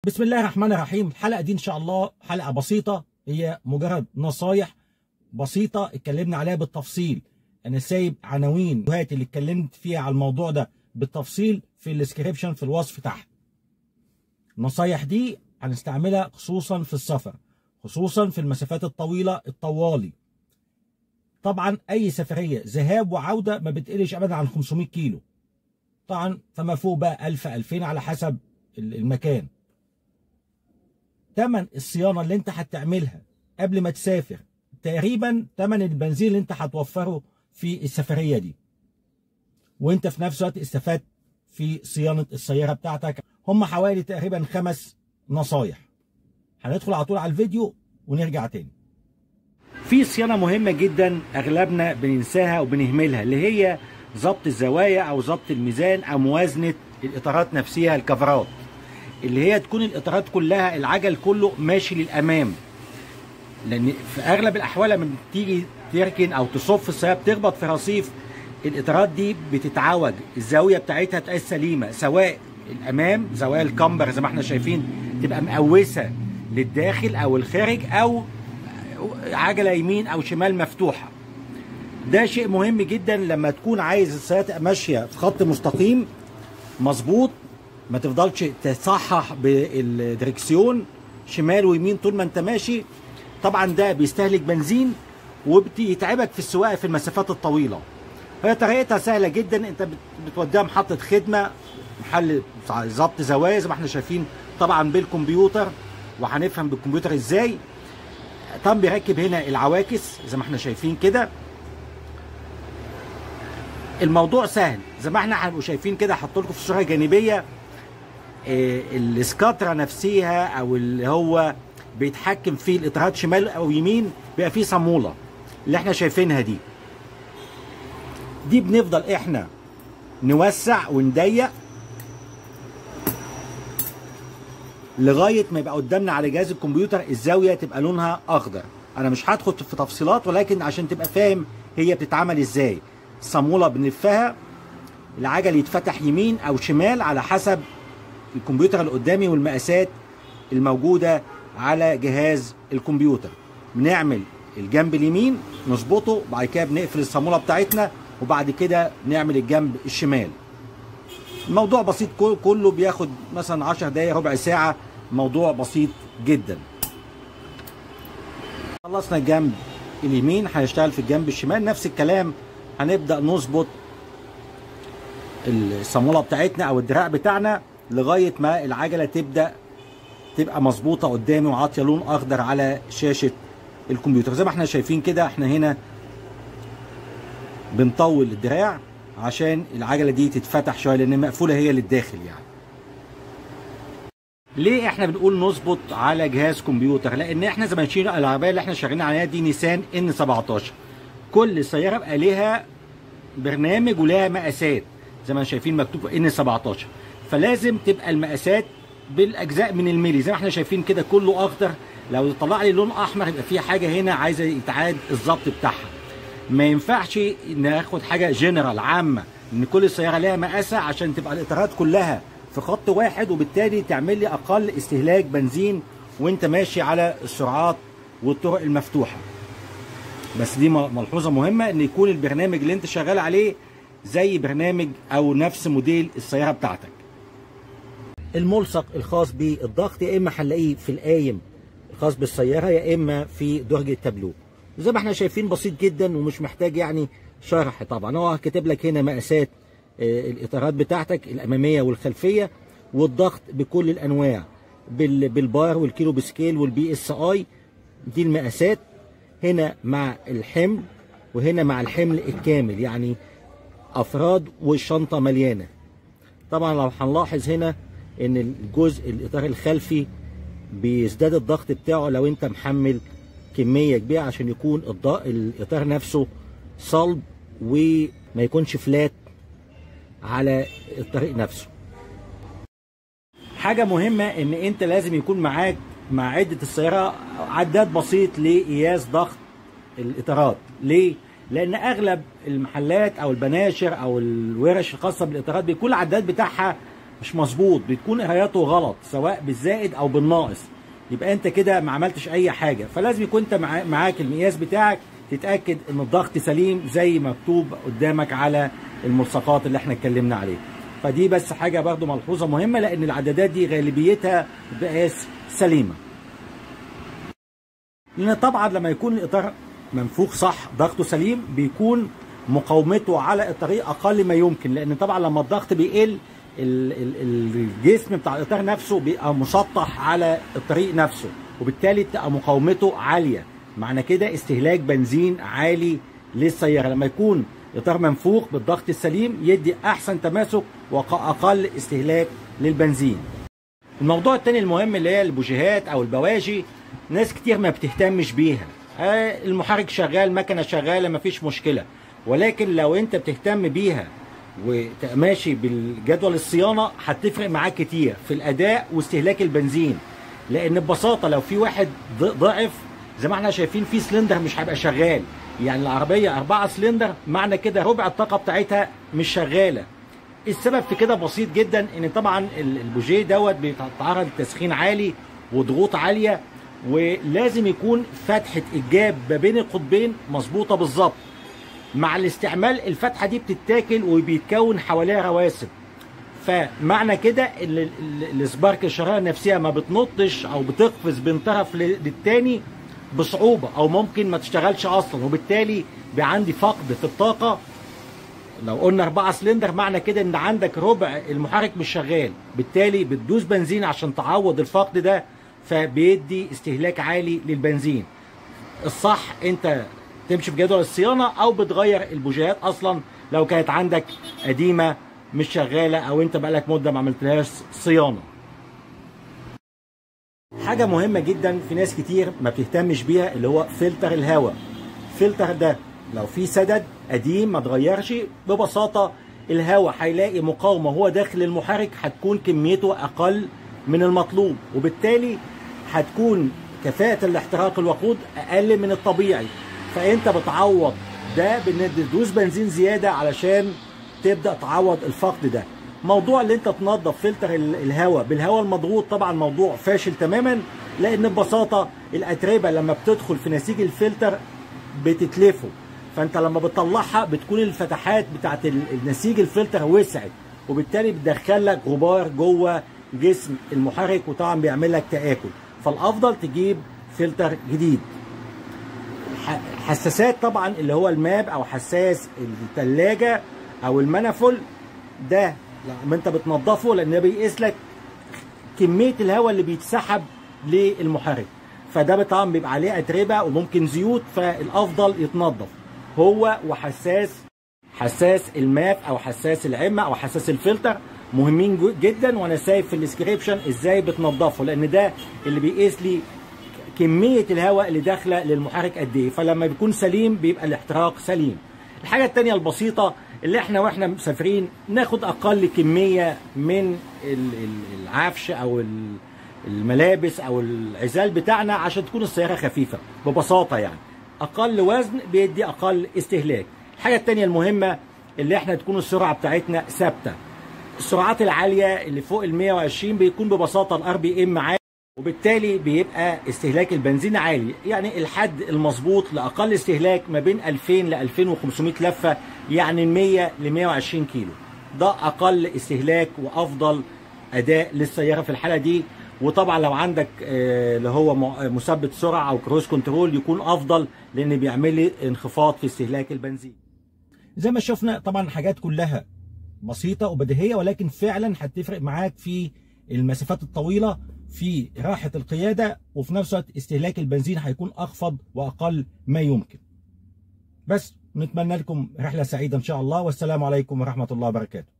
بسم الله الرحمن الرحيم الحلقه دي ان شاء الله حلقه بسيطه هي مجرد نصايح بسيطه اتكلمنا عليها بالتفصيل انا سايب عناوين الفيديوهات اللي اتكلمت فيها على الموضوع ده بالتفصيل في الديسكريبشن في الوصف تحت النصايح دي هنستعملها خصوصا في السفر خصوصا في المسافات الطويله الطوالي طبعا اي سفريه ذهاب وعوده ما بتقلش ابدا عن 500 كيلو طبعا فما فوق بقى 1000 2000 على حسب المكان تمن الصيانه اللي انت هتعملها قبل ما تسافر تقريبا تمن البنزين اللي انت هتوفره في السفريه دي وانت في نفس الوقت استفدت في صيانه السياره بتاعتك هم حوالي تقريبا خمس نصايح هندخل على طول على الفيديو ونرجع تاني في صيانه مهمه جدا اغلبنا بننساها وبنهملها اللي هي ضبط الزوايا او ضبط الميزان او موازنه الاطارات نفسها الكفرات اللي هي تكون الاطارات كلها العجل كله ماشي للامام لان في اغلب الاحوال لما تيجي تركن او تصف السياره بتخبط في رصيف الاطارات دي بتتعوج الزاويه بتاعتها تبقى سليمه سواء الامام زوايا الكمبر زي ما احنا شايفين تبقى مقوسه للداخل او الخارج او عجله يمين او شمال مفتوحه ده شيء مهم جدا لما تكون عايز السياره تبقى ماشيه في خط مستقيم مظبوط ما تفضلش تصحح بالدركسيون شمال ويمين طول ما انت ماشي طبعا ده بيستهلك بنزين وبيتعبك في السواقه في المسافات الطويله هي طريقتها سهله جدا انت بتوديها محطه خدمه محل ظبط زوايا زي ما احنا شايفين طبعا بالكمبيوتر وهنفهم بالكمبيوتر ازاي طبعا بيركب هنا العواكس زي ما احنا شايفين كده الموضوع سهل زي ما احنا هنبقوا شايفين كده هحط لكم في الصوره الجانبيه اه الاسكاترا نفسها او اللي هو بيتحكم في الاطارات شمال او يمين بيبقى فيه صاموله اللي احنا شايفينها دي دي بنفضل احنا نوسع ونضيق لغايه ما يبقى قدامنا على جهاز الكمبيوتر الزاويه تبقى لونها اخضر انا مش هدخل في تفصيلات ولكن عشان تبقى فاهم هي بتتعمل ازاي صاموله بنلفها العجل يتفتح يمين او شمال على حسب الكمبيوتر اللي قدامي والمقاسات الموجوده على جهاز الكمبيوتر بنعمل الجنب اليمين نظبطه بعد كده بنقفل الصاموله بتاعتنا وبعد كده نعمل الجنب الشمال الموضوع بسيط كله بياخد مثلا 10 دقايق ربع ساعه موضوع بسيط جدا خلصنا الجنب اليمين هنشتغل في الجنب الشمال نفس الكلام هنبدا نظبط الصاموله بتاعتنا او الدراع بتاعنا لغايه ما العجله تبدا تبقى مظبوطه قدامي وعاطيه لون اخضر على شاشه الكمبيوتر زي ما احنا شايفين كده احنا هنا بنطول الدراع عشان العجله دي تتفتح شويه لان مقفوله هي للداخل يعني ليه احنا بنقول نظبط على جهاز كمبيوتر لان احنا زي ما شايفين العربيه اللي احنا شغالين عليها دي نيسان ان 17 كل سياره بقى ليها برنامج ولها مقاسات زي ما شايفين مكتوب ان 17 فلازم تبقى المقاسات بالاجزاء من الميلي زي ما احنا شايفين كده كله اخضر لو طلع لي لون احمر يبقى في حاجه هنا عايزه يتعاد الظبط بتاعها ما ينفعش ناخد حاجه جنرال عامه ان كل سياره لها مقاسها عشان تبقى الاطارات كلها في خط واحد وبالتالي تعمل لي اقل استهلاك بنزين وانت ماشي على السرعات والطرق المفتوحه بس دي ملحوظه مهمه ان يكون البرنامج اللي انت شغال عليه زي برنامج او نفس موديل السياره بتاعتك الملصق الخاص بالضغط يا اما هنلاقيه في القايم الخاص بالسياره يا اما في درج التابلو زي ما احنا شايفين بسيط جدا ومش محتاج يعني شرح طبعا هو كاتب لك هنا مقاسات الاطارات بتاعتك الاماميه والخلفيه والضغط بكل الانواع بالبار والكيلو بسكيل والبي اس اي دي المقاسات هنا مع الحمل وهنا مع الحمل الكامل يعني افراد والشنطه مليانه طبعا لو هنلاحظ هنا ان الجزء الاطار الخلفي بيزداد الضغط بتاعه لو انت محمل كميه كبيره عشان يكون الاطار نفسه صلب وما يكونش فلات على الطريق نفسه حاجه مهمه ان انت لازم يكون معاك مع عده السياره عداد بسيط لقياس ضغط الاطارات ليه لان اغلب المحلات او البناشر او الورش الخاصه بالاطارات بيكون العداد بتاعها مش مظبوط بتكون قراياته غلط سواء بالزائد او بالناقص يبقى انت كده ما عملتش اي حاجه فلازم يكون انت مع- معاك المقياس بتاعك تتاكد ان الضغط سليم زي ما مكتوب قدامك على الملصقات اللي احنا اتكلمنا عليها فدي بس حاجه برضو ملحوظه مهمه لان العدادات دي غالبيتها بقاس سليمه لان طبعا لما يكون الاطار منفوخ صح ضغطه سليم بيكون مقاومته على الطريق اقل ما يمكن لان طبعا لما الضغط بيقل ال- ال- الجسم بتاع الاطار نفسه بيبقى مسطح على الطريق نفسه وبالتالي تبقى مقاومته عاليه معنى كده استهلاك بنزين عالي للسياره لما يكون اطار منفوخ بالضغط السليم يدي احسن تماسك واقل استهلاك للبنزين الموضوع التاني المهم اللي هي البوجيهات او البواجي ناس كتير ما بتهتمش بيها آه، المحرك شغال مكنه شغاله مفيش مشكله ولكن لو انت بتهتم بيها وماشي بالجدول الصيانه هتفرق معاك كتير في الاداء واستهلاك البنزين لان ببساطه لو في واحد ض- ضعف زي ما احنا شايفين في سلندر مش هيبقى شغال يعني العربيه أربعة سلندر معنى كده ربع الطاقه بتاعتها مش شغاله السبب في كده بسيط جدا ان طبعا ال- البوجيه دوت بيتعرض لتسخين عالي وضغوط عاليه ولازم يكون فتحه الجاب ما بين القطبين مظبوطه بالظبط مع الاستعمال الفتحه دي بتتاكل وبيتكون حواليها رواسب فمعنى كده ان ال- ال- السبارك الشراره النفسيه ما بتنطش او بتقفز بين طرف ل- للتاني بصعوبه او ممكن ما تشتغلش اصلا وبالتالي بقى عندي فقد في الطاقه لو قلنا أربعة سلندر معنى كده إن عندك ربع المحرك مش شغال بالتالي بتدوس بنزين عشان تعوض الفقد ده فبيدي استهلاك عالي للبنزين الصح أنت تمشي في جدول الصيانة أو بتغير البوجيهات أصلا لو كانت عندك قديمة مش شغالة أو أنت بقالك مدة ما عملتلهاش صيانة حاجة مهمة جدا في ناس كتير ما بتهتمش بيها اللي هو فلتر الهواء الفلتر ده لو في سدد قديم ما اتغيرش ببساطة الهواء هيلاقي مقاومة هو داخل المحرك هتكون كميته أقل من المطلوب وبالتالي هتكون كفاءة الاحتراق الوقود أقل من الطبيعي فأنت بتعوض ده بإن تدوس بنزين زيادة علشان تبدأ تعوض الفقد ده موضوع اللي انت تنظف فلتر ال- الهواء بالهواء المضغوط طبعا موضوع فاشل تماما لان ببساطه الاتربه لما بتدخل في نسيج الفلتر بتتلفه فانت لما بتطلعها بتكون الفتحات بتاعت ال- النسيج الفلتر وسعت وبالتالي بتدخل لك غبار جوه جسم المحرك وطبعا بيعمل لك تآكل فالافضل تجيب فلتر جديد ح- حساسات طبعا اللي هو الماب او حساس الثلاجه او المنفل ده لما انت بتنضفه لان ده بيقيس لك كميه الهواء اللي بيتسحب للمحرك فده طبعا بيبقى عليه اتربه وممكن زيوت فالافضل يتنضف هو وحساس حساس الماب او حساس العمه او حساس الفلتر مهمين جو- جدا وانا سايب في الديسكريبشن ازاي بتنضفه لان ده اللي بيقيس لي كميه الهواء اللي داخله للمحرك قد ايه فلما بيكون سليم بيبقى الاحتراق سليم الحاجه التانية البسيطه اللي احنا واحنا مسافرين ناخد اقل كميه من ال- ال- العفش او ال- الملابس او العزال بتاعنا عشان تكون السياره خفيفه ببساطه يعني اقل وزن بيدي اقل استهلاك الحاجه التانية المهمه اللي احنا تكون السرعه بتاعتنا ثابته السرعات العاليه اللي فوق ال 120 بيكون ببساطه الار بي ام عالي وبالتالي بيبقى استهلاك البنزين عالي يعني الحد المظبوط لاقل استهلاك ما بين 2000 ل 2500 لفه يعني من 100 ل 120 كيلو ده اقل استهلاك وافضل اداء للسياره في الحاله دي وطبعا لو عندك آه، اللي هو م- مثبت سرعه او كروز كنترول يكون افضل لان بيعمل لي انخفاض في استهلاك البنزين زي ما شفنا طبعا الحاجات كلها بسيطه وبديهيه ولكن فعلا هتفرق معاك في المسافات الطويله في راحه القياده وفي نفس الوقت استهلاك البنزين هيكون اخفض واقل ما يمكن. بس نتمنى لكم رحله سعيده ان شاء الله والسلام عليكم ورحمه الله وبركاته.